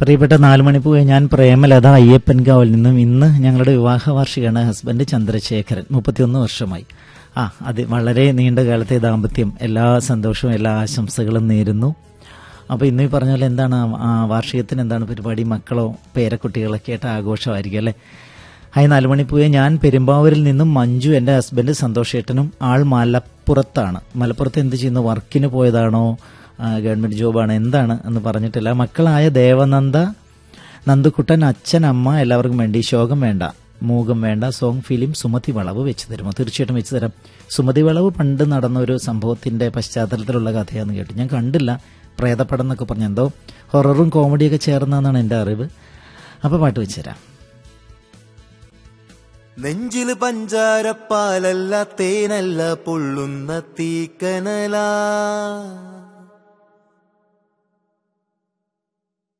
പ്രിയപ്പെട്ട നാലുമണിപ്പൂവെ ഞാൻ പ്രേമലത അയ്യപ്പൻകാവിൽ നിന്നും ഇന്ന് ഞങ്ങളുടെ വിവാഹ വാർഷികമാണ് ഹസ്ബൻഡ് ചന്ദ്രശേഖരൻ മുപ്പത്തിയൊന്ന് വർഷമായി ആ അത് വളരെ നീണ്ട കാലത്തെ ദാമ്പത്യം എല്ലാ സന്തോഷവും എല്ലാ ആശംസകളും നേരുന്നു അപ്പോൾ ഇന്ന് ഈ പറഞ്ഞ പോലെ എന്താണ് ആ വാർഷികത്തിന് എന്താണ് പരിപാടി മക്കളോ പേരക്കുട്ടികളൊക്കെ ആയിട്ട് ആഘോഷമായിരിക്കും അല്ലേ ഹായ് നാലുമണിപ്പൂവെ ഞാൻ പെരുമ്പാവൂരിൽ നിന്നും മഞ്ജു എൻ്റെ ഹസ്ബൻഡ് സന്തോഷേട്ടനും ആൾ മലപ്പുറത്താണ് മലപ്പുറത്ത് എന്ത് ചെയ്യുന്നു വർക്കിന് പോയതാണോ ആ, ഗവൺമെന്റ് ജോബാണ് എന്താണ് എന്ന് പറഞ്ഞിട്ടില്ല മക്കളായ ദേവനന്ദ നന്ദുക്കുട്ടൻ അച്ഛൻ അമ്മ എല്ലാവർക്കും വേണ്ടി ശോകം വേണ്ട മൂകം വേണ്ട സോങ് ഫിലിം സുമതി വളവ് വെച്ച് തരുമോ തീർച്ചയായിട്ടും വെച്ച് തരാം സുമതി വളവ് പണ്ട് നടന്ന ഒരു സംഭവത്തിന്റെ പശ്ചാത്തലത്തിലുള്ള കഥയാന്ന് കേട്ടു ഞാൻ കണ്ടില്ല പ്രേതപ്പടം എന്നൊക്കെ പറഞ്ഞു എന്തോ ഹൊററും കോമഡിയൊക്കെ ചേർന്നാന്നാണ് എൻ്റെ അറിവ് അപ്പോൾ പാട്ട് വെച്ച് തരാം നെഞ്ചില് പഞ്ചാരപ്പാലല്ല തേനല്ല പൊള്ളുന്ന തീക്കനലാ